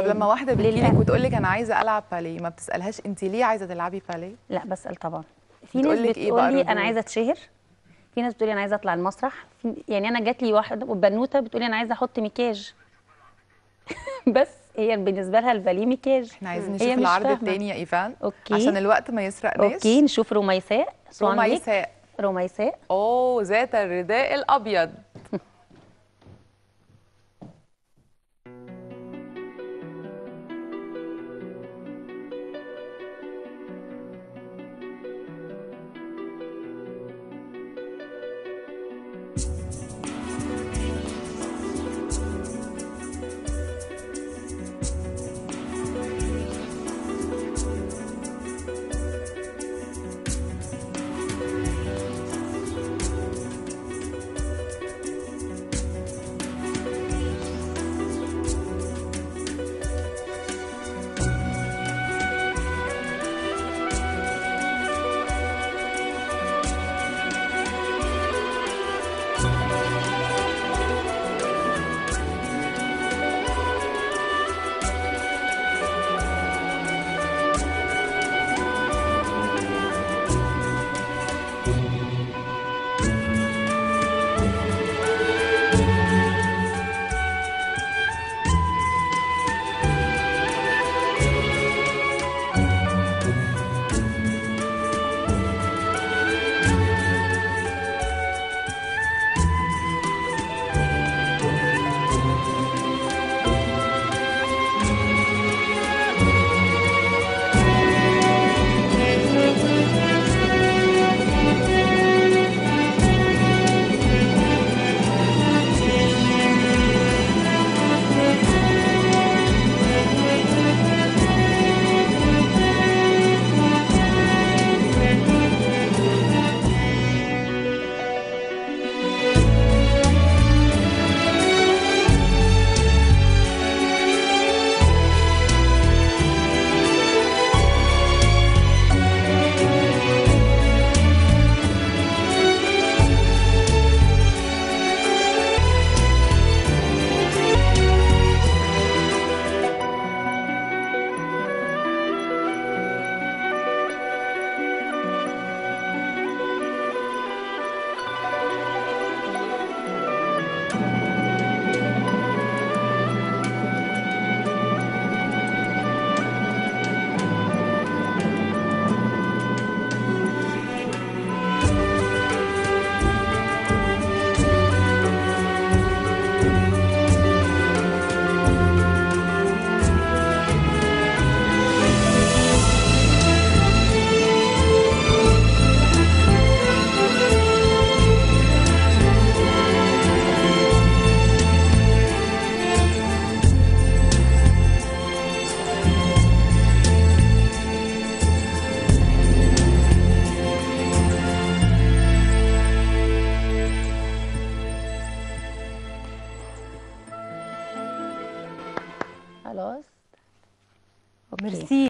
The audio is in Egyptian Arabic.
طب لما واحده بتجيلك للأهل. وتقول لك انا عايزه العب باليه ما بتسالهاش انت ليه عايزه تلعبي باليه لا بسال طبعا في ناس بتقولك إيه بتقول بقى لي ردود؟ انا عايزه اتشهر في ناس بتقول لي انا عايزه اطلع المسرح في يعني انا جات لي واحده بنوته بتقول لي انا عايزه احط مكياج بس هي بالنسبه لها الباليه مكياج احنا عايزين هي نشوف مش العرض فاهمة. التاني يا ايفان اوكي عشان الوقت ما يسرقناش اوكي نشوف رميساء سوان ليك. رميساء رميساء اوه ذات الرداء الابيض خلاص أوكي. ميرسي